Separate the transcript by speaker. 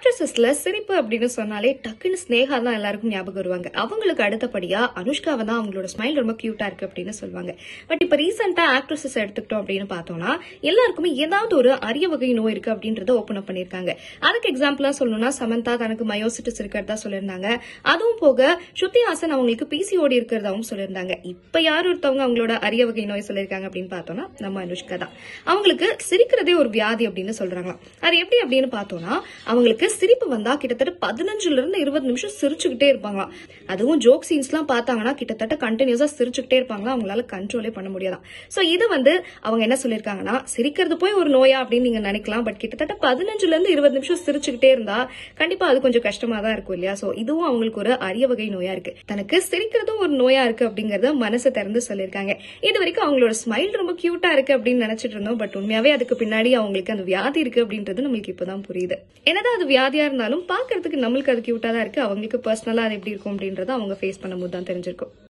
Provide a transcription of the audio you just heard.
Speaker 1: ஆக்ட்ரஸஸ்ல சிரிப்பு அப்படின்னு சொன்னாலே டக்குன்னு ஸ்னேகா தான் எல்லாருக்கும் ஞாபகம் வருவாங்க அவங்களுக்கு அடுத்தபடியா அனுஷ்காவை தான் அவங்களோட ஸ்மைல் ரொம்ப கியூட்டா இருக்கு அப்படின்னு சொல்லுவாங்க பட் இப்ப ரீசெண்டா ஆக்ட்ரஸஸ் எடுத்துக்கிட்டோம் அப்படின்னு பார்த்தோம்னா எல்லாருக்குமே ஏதாவது ஒரு அரிய வகை நோய் இருக்கு அப்படின்றத ஓப்பன் அப் பண்ணிருக்காங்க அதுக்கு எக்ஸாம்பிளா சொல்லணும்னா சமந்தா தனக்கு மயோசிட்டிஸ் இருக்கிறதா சொல்லியிருந்தாங்க அதுவும் போக ஸ்ருதி ஹாசன் அவங்களுக்கு பிசிஓடி இருக்கிறதாவும் சொல்லியிருந்தாங்க இப்ப யார் ஒருத்தவங்க அவங்களோட அரிய வகை நோய் சொல்லியிருக்காங்க அப்படின்னு பார்த்தோம்னா நம்ம அனுஷ்கா தான் அவங்களுக்கு சிரிக்கிறதே ஒரு வியாதி அப்படின்னு சொல்றாங்களாம் அது எப்படி அப்படின்னு பார்த்தோம்னா அவங்களுக்கு சிரிப்பு வந்தா கிட்டத்தட்ட பதினஞ்சுல இருந்து இருபது நிமிஷம் சிரிச்சுக்கிட்டே இருப்பாங்களாம் அதுவும் ஜோக் சீன்ஸ் எல்லாம் பார்த்தாங்கன்னா கிட்டத்தட்ட கண்டினியூஸா சிரிச்சுக்கிட்டே இருப்பாங்களா அவங்களால கண்ட்ரோலே பண்ண முடியாதாம் சோ இது வந்து அவங்க என்ன சொல்லிருக்காங்கன்னா சிரிக்கிறது போய் ஒரு நோயா அப்படின்னு நீங்க நினைக்கலாம் பட் கிட்டத்தட்ட பதினஞ்சுல இருந்து இருபது நிமிஷம் சிரிச்சுக்கிட்டே இருந்தா கண்டிப்பா அது கொஞ்சம் கஷ்டமா தான் இருக்கும் இல்லையா சோ இதுவும் அவங்களுக்கு ஒரு அரிய வகை நோயா இருக்கு தனக்கு சிரிக்கிறதும் ஒரு நோயா இருக்கு அப்படிங்கறத மனசை திறந்து சொல்லியிருக்காங்க இது வரைக்கும் அவங்களோட ஸ்மைல் ரொம்ப கியூட்டா இருக்கு அப்படின்னு நினைச்சிட்டு இருந்தோம் பட் உண்மையாவே அதுக்கு பின்னாடி அவங்களுக்கு அந்த வியாதி இருக்கு அப்படின்றது நம்மளுக்கு இப்பதான் புரியுது என்னதான் அது வியாதியா இருந்தாலும் பாக்குறதுக்கு நம்மளுக்கு அது கியூட்டா தான் இருக்கு அவங்களுக்கு பர்சனலா அது எப்படி இருக்கும் அப்படின்றத அவங்க ஃபேஸ் பண்ணும்போது தான் தெரிஞ்சிருக்கும்